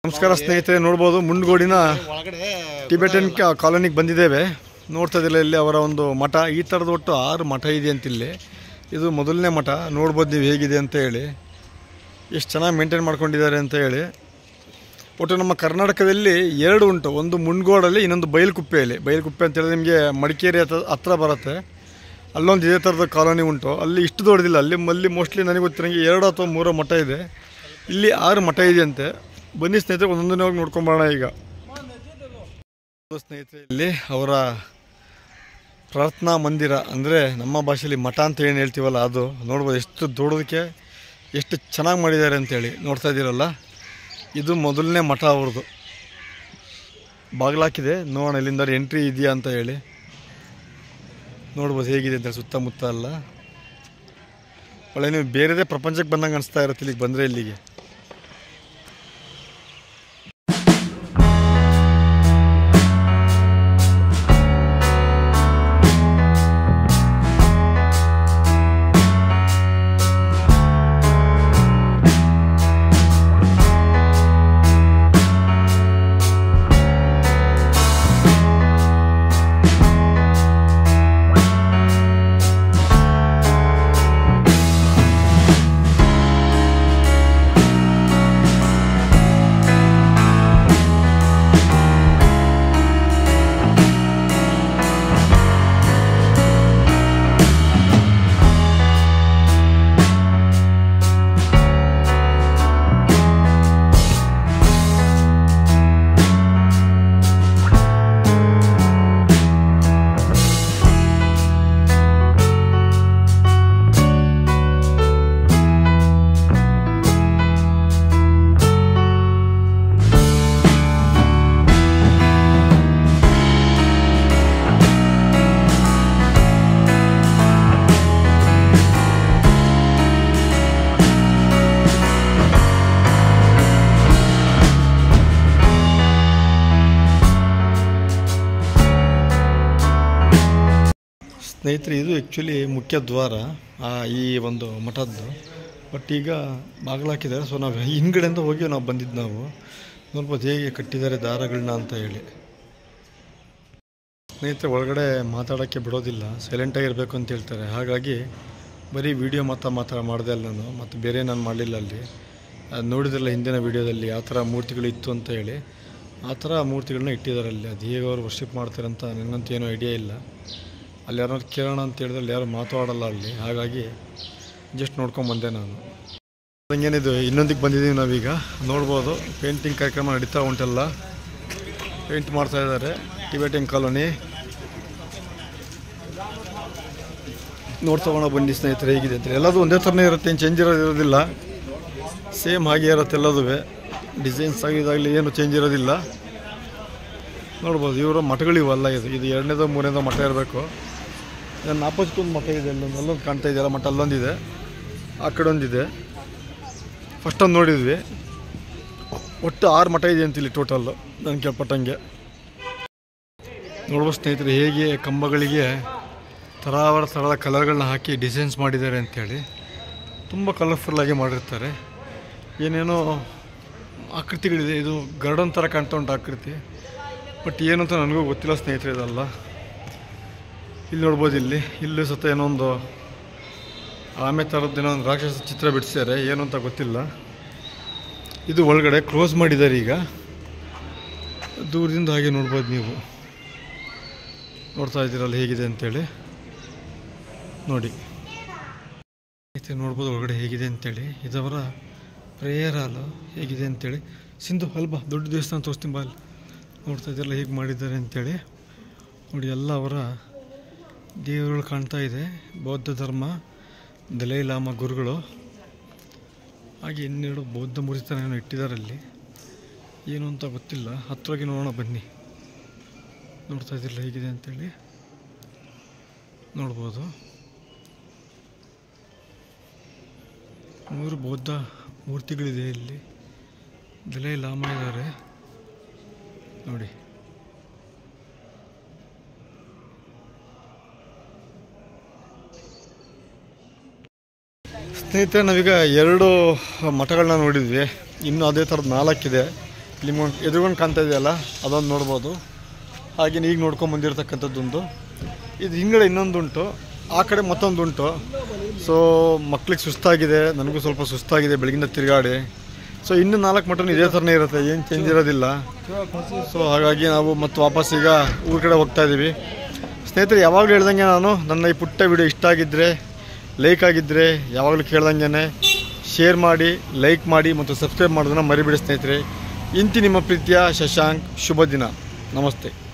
ನಮಸ್ಕಾರ ಸ್ನೇಹಿತರೆ ನೋಡ್ಬೋದು ಮುಂಡ್ಗೋಡಿನ ಒಳಗಡೆ ಟಿಬೆಟನ್ ಕಾಲೋನಿಗೆ ಬಂದಿದ್ದೇವೆ ನೋಡ್ತಾ ಇದ್ದಿಲ್ಲ ಇಲ್ಲಿ ಅವರ ಒಂದು ಮಠ ಈ ಥರದ ಒಟ್ಟು ಆರು ಮಠ ಇದೆ ಅಂತಿಲ್ಲಿ ಇದು ಮೊದಲನೇ ಮಠ ನೋಡ್ಬೋದು ನೀವು ಹೇಗಿದೆ ಅಂತ ಹೇಳಿ ಎಷ್ಟು ಚೆನ್ನಾಗಿ ಮೇಂಟೈನ್ ಮಾಡ್ಕೊಂಡಿದ್ದಾರೆ ಅಂತ ಹೇಳಿ ಒಟ್ಟು ನಮ್ಮ ಕರ್ನಾಟಕದಲ್ಲಿ ಎರಡು ಉಂಟು ಒಂದು ಮುಂಡ್ಗೋಡಲ್ಲಿ ಇನ್ನೊಂದು ಬೈಲ್ಕುಪ್ಪೆಯಲ್ಲಿ ಬೈಲ್ಕುಪ್ಪೆ ಅಂತ ಹೇಳಿದ್ರೆ ನಿಮಗೆ ಮಡಿಕೇರಿ ಹತ್ರ ಹತ್ರ ಬರುತ್ತೆ ಅಲ್ಲೊಂದು ಇದೇ ಥರದ ಕಾಲೋನಿ ಉಂಟು ಅಲ್ಲಿ ಇಷ್ಟು ದೊಡ್ಡದಿಲ್ಲ ಅಲ್ಲಿ ಅಲ್ಲಿ ಮೋಸ್ಟ್ಲಿ ನನಗೆ ಗೊತ್ತಿರಂಗೆ ಎರಡು ಅಥವಾ ಮೂರು ಮಠ ಇದೆ ಇಲ್ಲಿ ಆರು ಮಠ ಇದೆಯಂತೆ ಬನ್ನಿ ಸ್ನೇಹಿತರೆ ಒಂದೊಂದನೇ ಹೋಗಿ ನೋಡ್ಕೊಂಬರೋಣ ಈಗ ಸ್ನೇಹಿತರೆ ಇಲ್ಲಿ ಅವರ ಪ್ರಾರ್ಥನಾ ಮಂದಿರ ಅಂದರೆ ನಮ್ಮ ಭಾಷೆಯಲ್ಲಿ ಮಠ ಅಂತ ಏನು ಹೇಳ್ತೀವಲ್ಲ ಅದು ನೋಡ್ಬೋದು ಎಷ್ಟು ದೊಡ್ಡದಕ್ಕೆ ಎಷ್ಟು ಚೆನ್ನಾಗಿ ಮಾಡಿದ್ದಾರೆ ಅಂತೇಳಿ ನೋಡ್ತಾ ಇದ್ದೀರಲ್ಲ ಇದು ಮೊದಲನೇ ಮಠ ಅವ್ರದ್ದು ಬಾಗಿಲಾಕಿದೆ ನೋಡೋಣ ಇಲ್ಲಿಂದ ಎಂಟ್ರಿ ಇದೆಯಾ ಅಂತ ಹೇಳಿ ನೋಡ್ಬೋದು ಹೇಗಿದೆ ಅಂತ ಸುತ್ತಮುತ್ತ ಎಲ್ಲ ಒಳ್ಳೆ ನೀವು ಬೇರೆದೇ ಪ್ರಪಂಚಕ್ಕೆ ಬಂದಂಗೆ ಅನಿಸ್ತಾ ಇರುತ್ತೆ ಇಲ್ಲಿಗೆ ಬಂದರೆ ಇಲ್ಲಿಗೆ ಸ್ನೇಹಿತರೆ ಇದು ಆ್ಯಕ್ಚುಲಿ ಮುಖ್ಯ ದ್ವಾರ ಆ, ಈ ಒಂದು ಮಠದ್ದು ಬಟ್ ಈಗ ಬಾಗಿಲಾಕಿದ್ದಾರೆ ಸೊ ನಾವು ಹಿಂದ್ಗಡೆಯಿಂದ ಹೋಗಿ ನಾವು ಬಂದಿದ್ದು ನಾವು ನೋಡ್ಬೋದು ಹೇಗೆ ಕಟ್ಟಿದ್ದಾರೆ ದಾರಗಳನ್ನ ಅಂತ ಹೇಳಿ ಸ್ನೇಹಿತರೆ ಒಳಗಡೆ ಮಾತಾಡೋಕ್ಕೆ ಬಿಡೋದಿಲ್ಲ ಸೈಲೆಂಟಾಗಿರಬೇಕು ಅಂತ ಹೇಳ್ತಾರೆ ಹಾಗಾಗಿ ಬರೀ ವಿಡಿಯೋ ಮಾತ್ರ ಮಾತ್ರ ಮಾಡಿದೆ ಅಲ್ಲ ನಾನು ಮತ್ತು ಬೇರೆ ನಾನು ಮಾಡಲಿಲ್ಲ ಅಲ್ಲಿ ಅದು ನೋಡಿದ್ರಲ್ಲ ಹಿಂದಿನ ವಿಡಿಯೋದಲ್ಲಿ ಆ ಥರ ಮೂರ್ತಿಗಳು ಇತ್ತು ಅಂತ ಹೇಳಿ ಆ ಥರ ಮೂರ್ತಿಗಳನ್ನ ಇಟ್ಟಿದ್ದಾರೆ ಅಲ್ಲಿ ಅದು ಹೇಗೆ ಅವರು ವರ್ಷಿಪ್ ಮಾಡ್ತಾರೆ ಅಂತ ನನಗಂತೂ ಏನೂ ಐಡಿಯಾ ಇಲ್ಲ ಅಲ್ಲಿ ಯಾರು ಕೇಳೋಣ ಅಂತ ಹೇಳಿದ್ರೆ ಅಲ್ಲಿ ಯಾರು ಮಾತಾಡಲ್ಲ ಅಲ್ಲಿ ಹಾಗಾಗಿ ಜಸ್ಟ್ ನೋಡ್ಕೊಂಬಂದೆ ನಾನು ಹಂಗೇನಿದು ಇನ್ನೊಂದಿಗೆ ಬಂದಿದ್ದೀವಿ ನಾವೀಗ ನೋಡ್ಬೋದು ಪೇಂಟಿಂಗ್ ಕಾರ್ಯಕ್ರಮ ನಡೀತಾ ಉಂಟೆಲ್ಲ ಪೇಂಟ್ ಮಾಡ್ತಾ ಇದ್ದಾರೆ ಟಿಬೆಟಿನ್ ಕಾಲೋನಿ ನೋಡ್ತಾ ಹೋಗೋಣ ಬನ್ನಿ ಸ್ನೇಹಿತರೆ ಹೇಗಿದೆ ಅಂತ ಎಲ್ಲದೂ ಒಂದೇ ಥರನೇ ಇರುತ್ತೆ ಏನು ಚೇಂಜ್ ಇರೋದಿರೋದಿಲ್ಲ ಸೇಮ್ ಹಾಗೆ ಇರುತ್ತೆ ಎಲ್ಲದೂ ಡಿಸೈನ್ಸ್ ಆಗಿದಾಗಲಿ ಏನು ಚೇಂಜ್ ಇರೋದಿಲ್ಲ ನೋಡ್ಬೋದು ಇವರು ಮಠಗಳಿವಲ್ಲ ಇದು ಇದು ಎರಡನೇದೋ ಮೂರನೇದೋ ಮಠ ಇರಬೇಕು ನನ್ನ ಆಪೋಸಿಟ್ ಒಂದು ಮಠ ಇದೆ ಅಲ್ಲೊಂದು ಅಲ್ಲೊಂದು ಕಾಣ್ತಾ ಇದೆಯಲ್ಲ ಮಠ ಅಲ್ಲೊಂದಿದೆ ಆ ಕಡೆ ಒಂದಿದೆ ಫಸ್ಟ್ ಒಂದು ನೋಡಿದ್ವಿ ಒಟ್ಟು ಆರು ಮಠ ಇದೆ ಅಂತಿಲ್ಲಿ ಟೋಟಲ್ಲು ನಾನು ಕೇಳ್ಪಟ್ಟಂಗೆ ನೋಡ್ಬೋದು ಸ್ನೇಹಿತರೆ ಹೇಗೆ ಕಂಬಗಳಿಗೆ ಥರಾವರ ಥರದ ಕಲರ್ಗಳನ್ನ ಹಾಕಿ ಡಿಸೈನ್ಸ್ ಮಾಡಿದ್ದಾರೆ ಅಂಥೇಳಿ ತುಂಬ ಕಲರ್ಫುಲ್ಲಾಗಿ ಮಾಡಿರ್ತಾರೆ ಏನೇನೋ ಆಕೃತಿಗಳಿದೆ ಇದು ಗಾರ್ಡನ್ ಥರ ಕಾಣ್ತಾ ಉಂಟು ಆಕೃತಿ ಬಟ್ ಏನು ಅಂತ ನನಗೂ ಗೊತ್ತಿಲ್ಲ ಸ್ನೇಹಿತರೆ ಇದಲ್ಲ ಇಲ್ಲಿ ನೋಡ್ಬೋದು ಇಲ್ಲಿ ಇಲ್ಲಿ ಸತ ಏನೋ ಒಂದು ಆಮೆ ಥರದ್ದು ಏನೋ ಒಂದು ರಾಕ್ಷಸ ಚಿತ್ರ ಬಿಡಿಸಿದ್ದಾರೆ ಏನು ಅಂತ ಗೊತ್ತಿಲ್ಲ ಇದು ಒಳಗಡೆ ಕ್ಲೋಸ್ ಮಾಡಿದ್ದಾರೆ ಈಗ ದೂರದಿಂದ ಹಾಗೆ ನೋಡ್ಬೋದು ನೀವು ನೋಡ್ತಾ ಇದ್ದೀರಲ್ಲ ಹೇಗಿದೆ ಅಂತೇಳಿ ನೋಡಿ ಸ್ನೇಹಿತರೆ ನೋಡ್ಬೋದು ಒಳಗಡೆ ಹೇಗಿದೆ ಅಂತೇಳಿ ಇದವರ ಪ್ರೇಯರ್ ಹಾಲು ಹೇಗಿದೆ ಅಂತೇಳಿ ಸಿಂಧು ಅಲ್ಬಾ ದೊಡ್ಡ ದೇವಸ್ಥಾನ ತೋರಿಸ್ತೀನಿ ಬಾ ಅಲ್ಲಿ ನೋಡ್ತಾ ಇದ್ದೀರಲ್ಲ ಹೇಗೆ ಮಾಡಿದ್ದಾರೆ ಅಂತೇಳಿ ನೋಡಿ ಎಲ್ಲ ಅವರ ದೇವರುಗಳು ಕಾಣ್ತಾ ಇದೆ ಬೌದ್ಧ ಧರ್ಮ ದಲೈ ಲಾಮ ಗುರುಗಳು ಹಾಗೆ ಇನ್ನೆರಡು ಬೌದ್ಧ ಮೂರ್ತಿತನ ಏನೋ ಇಟ್ಟಿದ್ದಾರೆ ಅಲ್ಲಿ ಏನು ಅಂತ ಗೊತ್ತಿಲ್ಲ ಹತ್ತಿರಗೆ ನೋಡೋಣ ಬನ್ನಿ ನೋಡ್ತಾ ಇದ್ದಿಲ್ಲ ಹೇಗಿದೆ ಅಂತೇಳಿ ನೋಡ್ಬೋದು ಮೂರು ಬೌದ್ಧ ಮೂರ್ತಿಗಳಿದೆ ಇಲ್ಲಿ ದಲೈ ಲಾಮ ಇದ್ದಾರೆ ನೋಡಿ ಸ್ನೇಹಿತರೆ ನಾವೀಗ ಎರಡು ಮಠಗಳನ್ನ ನೋಡಿದ್ವಿ ಇನ್ನು ಅದೇ ಥರದ್ದು ನಾಲ್ಕಿದೆ ನಿಮ್ಮ ಎದುರುಗೊಂಡು ಕಾಣ್ತಾ ಇದೆಯಲ್ಲ ಅದೊಂದು ನೋಡ್ಬೋದು ಹಾಗೆ ಈಗ ನೋಡ್ಕೊಂಡು ಬಂದಿರತಕ್ಕಂಥದ್ದೊಂದು ಇದು ಹಿಂಗಡೆ ಇನ್ನೊಂದುಂಟು ಆ ಕಡೆ ಮತ್ತೊಂದುಂಟು ಸೊ ಮಕ್ಳಿಗೆ ಸುಸ್ತಾಗಿದೆ ನನಗೂ ಸ್ವಲ್ಪ ಸುಸ್ತಾಗಿದೆ ಬೆಳಗಿಂದ ತಿರುಗಾಡಿ ಸೊ ಇನ್ನು ನಾಲ್ಕು ಮಟನ್ ಇದೇ ಥರನೇ ಇರುತ್ತೆ ಏನು ಚೇಂಜ್ ಇರೋದಿಲ್ಲ ಸೊ ಹಾಗಾಗಿ ನಾವು ಮತ್ತೆ ವಾಪಸ್ ಈಗ ಊರ ಕಡೆ ಹೋಗ್ತಾ ಇದ್ದೀವಿ ಸ್ನೇಹಿತರೆ ಯಾವಾಗಲೂ ಹೇಳ್ದಂಗೆ ನಾನು ನನ್ನ ಈ ಪುಟ್ಟ ವಿಡಿಯೋ ಇಷ್ಟ ಆಗಿದ್ದರೆ ಲೈಕ್ ಆಗಿದ್ದರೆ ಯಾವಾಗಲೂ ಕೇಳ್ದಂಗೆ ಶೇರ್ ಮಾಡಿ ಲೈಕ್ ಮಾಡಿ ಮತ್ತು ಸಬ್ಸ್ಕ್ರೈಬ್ ಮಾಡೋದನ್ನು ಮರಿಬೇಡಿ ಸ್ನೇಹಿತರೆ ಇಂತಿ ನಿಮ್ಮ ಪ್ರೀತಿಯ ಶಶಾಂಕ್ ಶುಭ ದಿನ ನಮಸ್ತೆ